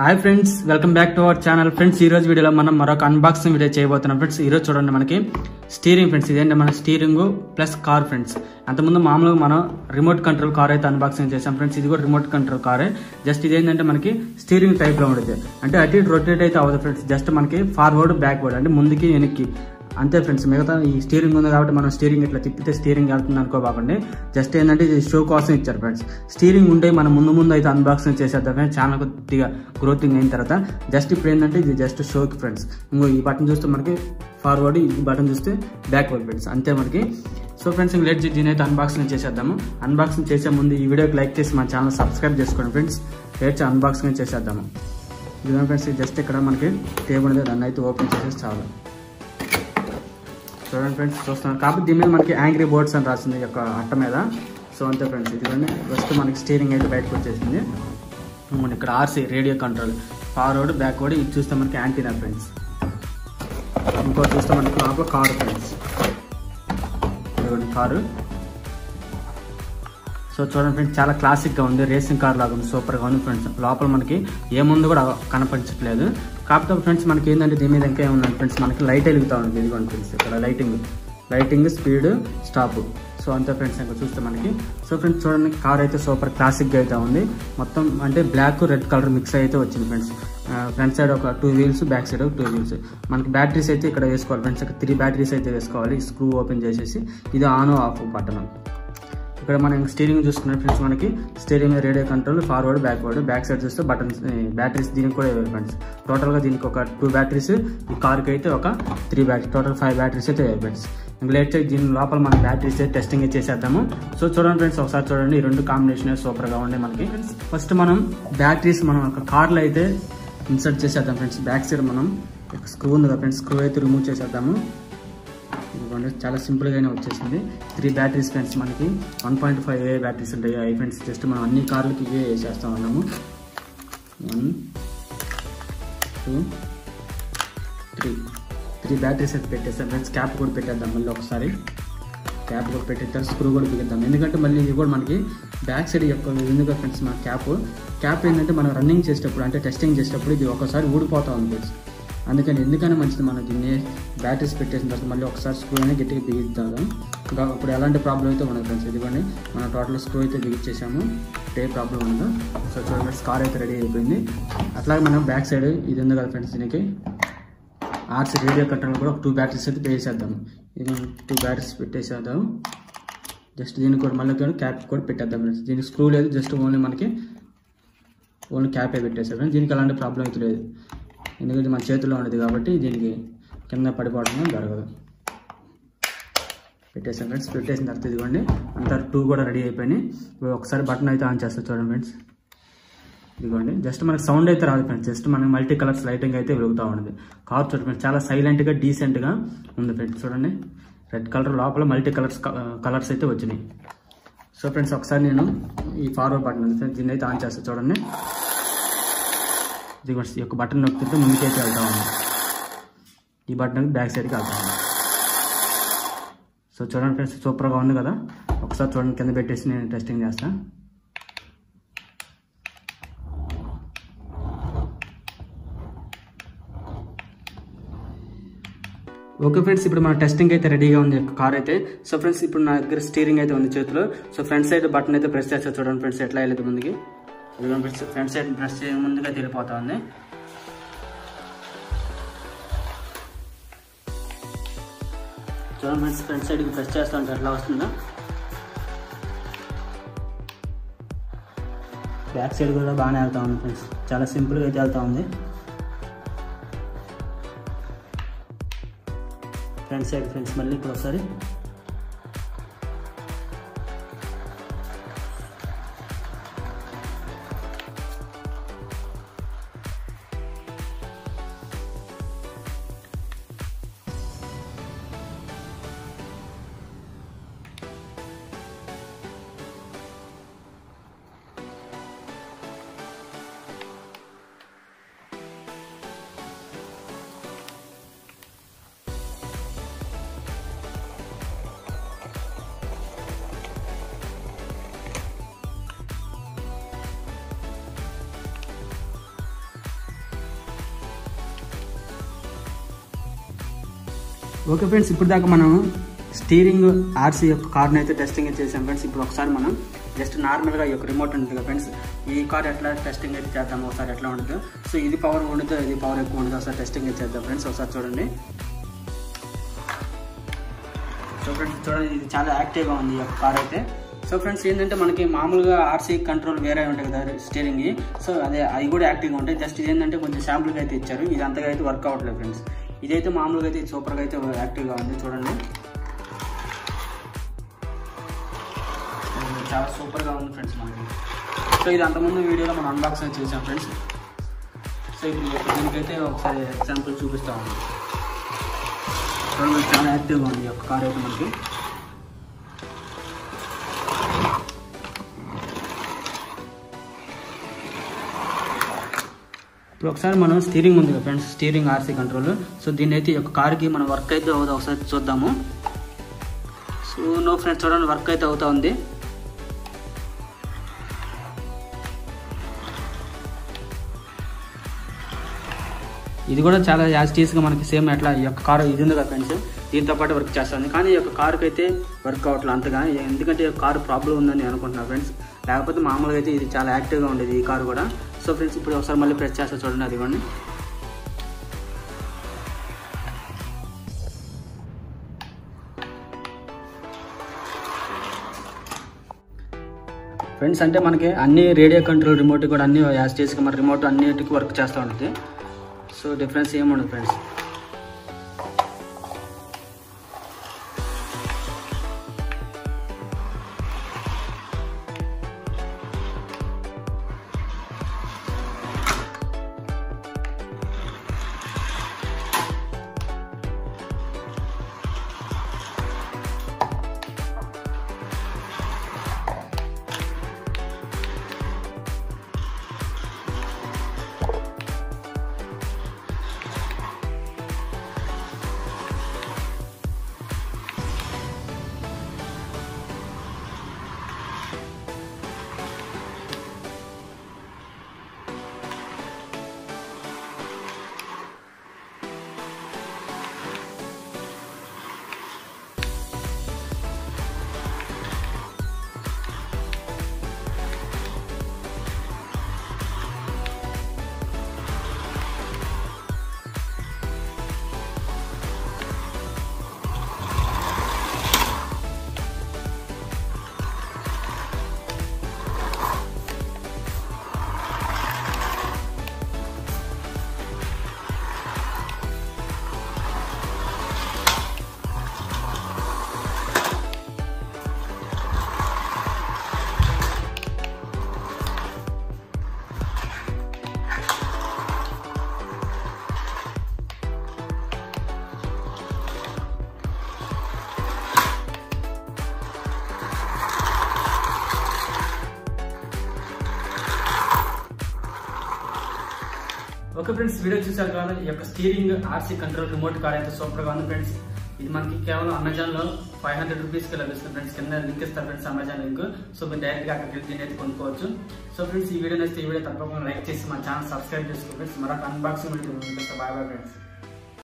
hi friends welcome back to our channel friends ఈ రోజు వీడియోలో మనం మరొక అన్బాక్సింగ్ వీడియో చేయబోతున్నాం ఫ్రెండ్స్ ఈ రోజు చూడండి మనకి స్టీరింగ్ ఫ్రెండ్స్ ఇదేంటి మన స్టీరింగ్ ప్లస్ కార్ ఫ్రెండ్స్ అంతకుముందు మామూలుగా మనం రిమోట్ కంట్రోల్ కార్ అయితే అన్బాక్సింగ్ చేసాం ఫ్రెండ్స్ ఇది కూడా రిమోట్ కంట్రోల్ కారే జస్ట్ ఇదేంటంటే మనకి స్టీరింగ్ టైప్ లో ఉంటుంది అంటే అటు ఇటు రొటేట్ అయితే అవ్వదు ఫ్రెండ్స్ జస్ట్ మనకి ఫార్వర్డ్ బ్యాక్వర్డ్ అంటే ముందుకి వెనక్కి అంతే ఫ్రెండ్స్ మిగతా ఈ స్టీరింగ్ ఉంది కాబట్టి మనం స్టీరింగ్ ఇట్లా తిప్పితే స్టీరింగ్ వెళ్తుంది అనుకోబాకండి జస్ట్ ఏంటంటే ఇది షో కోసం ఇచ్చారు ఫ్రెండ్స్ స్టీరింగ్ ఉంటే మనం ముందు ముందు అయితే అన్బాక్సింగ్ చేసేద్దాం ఫ్రెండ్స్ ఛానల్ కొద్దిగా గ్రోతింగ్ అయిన తర్వాత జస్ట్ ఇప్పుడు ఏంటంటే ఇది జస్ట్ షోకి ఫ్రెండ్స్ ఇంకో ఈ బటన్ చూస్తే మనకి ఫార్వర్డ్ ఈ బటన్ చూస్తే బ్యాక్వర్డ్ ఫ్రెండ్స్ అంతే మనకి సో ఫ్రెండ్స్ ఇంక లేట్ దీని అయితే అన్బాక్సింగ్ చేసేద్దాము అన్బాక్సింగ్ చేసే ముందు ఈ వీడియోకి లైక్ చేసి మన ఛానల్ సబ్స్క్రైబ్ చేసుకోండి ఫ్రెండ్స్ లేట్ అన్బాక్సింగ్ చేసేద్దాము ఇదిగో ఫ్రెండ్స్ జస్ట్ ఇక్కడ మనకి టేబుల్ అనేది రన్ అయితే ఓపెన్ చేసేసి చాలు చూడండి ఫ్రెండ్స్ చూస్తున్నాను కాకపోతే దీని మీద మనకి యాంగ్రీ బోర్డ్స్ అని రాసింది ఈ యొక్క అట్ట మీద సో అంతే ఫ్రెండ్స్ ఇదిగోండి ఫస్ట్ మనకి స్టీరింగ్ అయితే బయటకు వచ్చేసింది మన ఇక్కడ RC radio control forward backward ఇది చూస్తే మనకి యాంటీనా ఫ్రెండ్స్ ఇంకోటి చూస్తే మనకి లోపల కారు ఫ్రెండ్స్ ఇదిగోండి కారు సో చూడండి ఫ్రెండ్స్ చాలా క్లాసిక్గా ఉంది రేసింగ్ కార్ లాగా ఉంది సూపర్గా ఉంది ఫ్రెండ్స్ లోపల మనకి ఏముంది కూడా కనపడించట్లేదు కాకపోతే ఫ్రెండ్స్ మనకి ఏంటంటే దీని మీద ఇంకా ఏముందంటే ఫ్రెండ్స్ మనకి లైట్ వెలుగుతూ ఉంది ఇదిగోండి ఫ్రెండ్స్ ఇక్కడ lighting lighting speed stop so అంతే ఫ్రెండ్స్ ఇంకా చూస్తే మనకి సో ఫ్రెండ్స్ చూడండి కార్ అయితే సూపర్ క్లాసిక్గా అయితే ఉంది మొత్తం అంటే బ్లాక్ రెడ్ కలర్ మిక్స్ అయితే వచ్చింది ఫ్రెండ్స్ ఫ్రంట్ సైడ్ ఒక టూ వీల్స్ బ్యాక్ సైడ్ ఒక టూ వీల్స్ మనకి బ్యాటరీస్ అయితే ఇక్కడ వేసుకోవాలి ఫ్రెండ్స్ ఇక్కడ త్రీ బ్యాటరీస్ అయితే వేసుకోవాలి స్క్రూ ఓపెన్ చేసేసి ఇది ఆన్ ఆఫ్ బటన్ ఇక్కడ మనం స్టీరింగ్ చూసుకున్న ఫ్రెండ్స్ మనకి steering radio control forward backward back side చూస్తే బటన్స్ బ్యాటరీస్ దీనికి కూడా వేయాలి ఫ్రెండ్స్ టోటల్గా దీనికి ఒక టూ బ్యాటరీస్ ఈ కార్కి అయితే ఒక three battery total five batteries అయితే వేయాలి ఫ్రెండ్స్ ఇంకా లేట్ దీని లోపల మనం బ్యాటరీస్ అయితే టెస్టింగ్ చేసేద్దాము సో చూడండి ఫ్రెండ్స్ ఒకసారి చూడండి ఈ రెండు కాంబినేషన్ సూపర్గా ఉండే మనకి ఫస్ట్ మనం బ్యాటరీస్ మనం ఒక కార్లో అయితే ఇన్సర్ట్ చేసేద్దాం ఫ్రెండ్స్ బ్యాక్ సైడ్ మనం స్క్రూ ఉంది కదా ఫ్రెండ్స్ స్క్రూ అయితే రిమూవ్ చేసేద్దాము ఇదిగోండి చాలా సింపుల్గానే వచ్చేసింది త్రీ బ్యాటరీస్ ఫ్రెండ్స్ మనకి one point five A batteries ఉంటాయి ఐ ఫ్రెండ్స్ జస్ట్ మనం అన్ని కార్లకి ఇవే వేసేస్తా ఉన్నాము one two three three batteries అయితే పెట్టేస్తాం ఫ్రెండ్స్ క్యాప్ కూడా పెట్టేద్దాం మళ్ళీ ఒకసారి క్యాప్ కూడా పెట్టేద్దాం స్క్రూ కూడా బిగిద్దాం ఎందుకంటే మళ్ళీ ఇది కూడా మనకి బ్యాక్ సైడ్ యొక్క ఎందుకు ఫ్రెండ్స్ మన క్యాప్ క్యాప్ ఏంటంటే మనం రన్నింగ్ చేసేటప్పుడు అంటే టెస్టింగ్ చేసేటప్పుడు ఇది ఒకసారి ఊడిపోతా ఉంది ఫ్రెండ్స్ అందుకని ఎందుకని మంచిది మనం దీన్ని బ్యాటరీస్ పెట్టేసిన తర్వాత మళ్ళీ ఒకసారి స్క్రూ అనేది గట్టిగా బిగిద్దాం ఇంకా ఇప్పుడు ఎలాంటి ప్రాబ్లం అయితే ఉండదు ఫ్రెండ్స్ ఇదిగోండి మనం టోటల్ స్క్రూ అయితే బిగిచ్చేసాము ఏ ప్రాబ్లం ఉండదు సో చూడండి కార్ అయితే రెడీ అయిపోయింది అట్లాగే మనం బ్యాక్ సైడ్ ఇది ఉంది కదా ఫ్రెండ్స్ దీనికి ఆర్సీ రేడియో కంట్రోల్ కూడా ఒక టూ బ్యాటరీస్ అయితే వేసేద్దాం ఇది టూ బ్యాటరీస్ పెట్టేసేద్దాం జస్ట్ దీనికి కూడా మళ్ళీ కూడా క్యాప్ కూడా పెట్టేద్దాం ఫ్రెండ్స్ దీనికి స్క్రూ లేదు జస్ట్ ఓన్లీ మనకి ఓన్లీ క్యాపే పెట్టేసాం దీనికి అలాంటి ప్రాబ్లం అయితే లేదు ఎందుకంటే మన చేతిలో ఉండదు కాబట్టి దీనికి కింద పడిపోవడం జరగదు పెట్టేసాం ఫ్రెండ్స్ పెట్టేసిన తర్వాత ఇదిగోండి అంతా టూ కూడా రెడీ అయిపోయినాయి ఇప్పుడు ఒకసారి బటన్ అయితే ఆన్ చేస్తా చూడండి ఫ్రెండ్స్ ఇదిగోండి జస్ట్ మనకి సౌండ్ అయితే రాదు ఫ్రెండ్స్ జస్ట్ మనకి మల్టీ కలర్స్ లైటింగ్ అయితే వెలుగుతూ ఉండదు కార్ చూడండి ఫ్రెండ్స్ చాలా సైలెంట్గా డీసెంట్గా ఉంది ఫ్రెండ్స్ చూడండి రెడ్ కలర్ లోపల మల్టీ కలర్స్ కలర్స్ అయితే వచ్చినాయి సో ఫ్రెండ్స్ ఒకసారి నేను ఈ ఫార్వర్డ్ బటన్ ఉంది ఫ్రెండ్స్ దీన్ని అయితే ఆన్ చేస్తా చూడండి ఇదిగోండి ఈ యొక్క బటన్ నొక్కితే ముందుకైతే వెళ్తా ఉంది ఈ బటన్ బ్యాక్ సైడ్కి వెళ్తా ఉంది సో చూడండి ఫ్రెండ్స్ సూపర్గా ఉంది కదా ఒకసారి చూడండి కింద పెట్టేసి నేను టెస్టింగ్ చేస్తాను ఓకే ఫ్రెండ్స్ ఇప్పుడు మన టెస్టింగ్ అయితే రెడీగా ఉంది కార్ అయితే సో ఫ్రెండ్స్ ఇప్పుడు నా దగ్గర స్టీరింగ్ అయితే ఉంది చేతిలో సో ఫ్రంట్ సైడ్ బటన్ అయితే ప్రెస్ చేస్తా చూడండి ఫ్రెండ్స్ ఎట్లా వెళ్ళదు ముందుకి ఫ్రెండ్స్ ఫ్రంట్ సైడ్ ప్రెస్ చేయ ముందుగా తెలిపోతా ఉంది చూడండి ఫ్రెండ్స్ ఫ్రంట్ సైడ్కి ప్రెస్ చేస్తా ఉంటే ఎట్లా వస్తుందో బ్యాక్ సైడ్ కూడా బాగానే వెళ్తా ఉంది ఫ్రెండ్స్ చాలా సింపుల్గా అయితే వెళ్తా ఉంది ఫ్రంట్ సైడ్ ఫ్రెండ్స్ మళ్ళీ ఇప్పుడు ఒకసారి ఓకే ఫ్రెండ్స్ ఇప్పుడు దాకా మనం స్టీరింగ్ ఆర్సీ యొక్క కార్ని అయితే టెస్టింగ్ అయితే చేసాం ఫ్రెండ్స్ ఇప్పుడు ఒకసారి మనం జస్ట్ నార్మల్గా ఈ యొక్క రిమోట్ ఉంటుంది కదా ఫ్రెండ్స్ ఈ కార్ ఎట్లా టెస్టింగ్ అయితే చేద్దాం ఒకసారి ఎట్లా ఉంటుంది సో ఇది పవర్ ఉండదు ఇది పవర్ ఎక్కువ ఉండదు ఒకసారి టెస్టింగ్ అయితే చేద్దాం ఫ్రెండ్స్ ఒకసారి చూడండి సో ఫ్రెండ్స్ చూడండి ఇది చాలా యాక్టివ్గా ఉంది ఈ యొక్క కార్ అయితే సో ఫ్రెండ్స్ ఏంటంటే మనకి మామూలుగా ఆర్సీ కంట్రోల్ వేరే ఉంటాయి కదా స్టీరింగ్ సో అదే అవి కూడా యాక్టివ్గా ఉంటాయి జస్ట్ ఇది ఏంటంటే కొంచెం శాంపుల్గా అయితే ఇచ్చారు ఇది అంతగా అయితే వర్క్ అవ్వట్లేదు ఫ్రెండ్స్ ఇదైతే మామూలుగా అయితే సూపర్గా అయితే యాక్టివ్గా ఉంది చూడండి ఇది చాలా సూపర్గా ఉంది ఫ్రెండ్స్ మనకి సో ఇది అంతకుముందు వీడియోలో మనం అన్బాక్సింగ్ చేసాం ఫ్రెండ్స్ సో ఇప్పుడు దీనికైతే ఒకసారి ఎగ్జాంపుల్ చూపిస్తాము చూడండి చాలా యాక్టివ్గా ఉంది ఈ యొక్క కార్ అయితే మనకి ఇప్పుడు ఒకసారి మనం స్టీరింగ్ ఉంది కదా friends steering RC control so దీన్ని అయితే ఈ యొక్క కార్కి మనం వర్క్ అయితే అవుతా ఒకసారి చూద్దాము సో నో ఫ్రెండ్స్ చూడండి వర్క్ అయితే అవుతా ఉంది ఇది కూడా చాలా యాజిటీస్గా మనకి సేమ్ ఎట్లా ఈ యొక్క కారు ఇది ఉంది కదా ఫ్రెండ్స్ దీంతో పాటు వర్క్ చేస్తుంది కానీ ఈ యొక్క కారుకి అయితే వర్క్ అవ్వట్లేదు అంతగా ఎందుకంటే ఈ యొక్క కారు ప్రాబ్లం ఉందని అనుకుంటున్నా ఫ్రెండ్స్ లేకపోతే మామూలుగా అయితే ఇది చాలా యాక్టివ్గా ఉండేది ఈ కారు కూడా సో ఫ్రెండ్స్ ఇప్పుడు ఒకసారి మళ్ళీ ప్రెస్ చేస్తా చూడండి అది ఇవ్వండి ఫ్రెండ్స్ అంటే మనకి అన్ని రేడియో కంట్రోల్ రిమోట్ కూడా అన్ని యాస్టేజ్కి మన రిమోట్ అన్నిటికీ వర్క్ చేస్తూ ఉంటుంది సో డిఫరెన్స్ ఏముండదు ఫ్రెండ్స్ ఓకే ఫ్రెండ్స్ వీడియో చూసారు కదా ఈ యొక్క steering RC control remote car అయితే సూపర్ గా ఉంది ఫ్రెండ్స్ ఇది మనకి కేవలం అమెజాన్ లో ఫైవ్ హండ్రెడ్ రూపీస్ కి లభిస్తుంది ఫ్రెండ్స్ కింద లింక్ ఇస్తారు ఫ్రెండ్స్ అమెజాన్ లింక్ సో మీరు డైరెక్ట్ గా అక్కడికి వెళ్ళి దీన్ని అయితే కొనుక్కోవచ్చు సో ఫ్రెండ్స్ ఈ వీడియో నచ్చితే ఈ వీడియో తప్పకుండా లైక్ చేసి మా ఛానల్ సబ్స్క్రైబ్ చేసుకోండి ఫ్రెండ్స్ మరొక unboxing video bye bye friends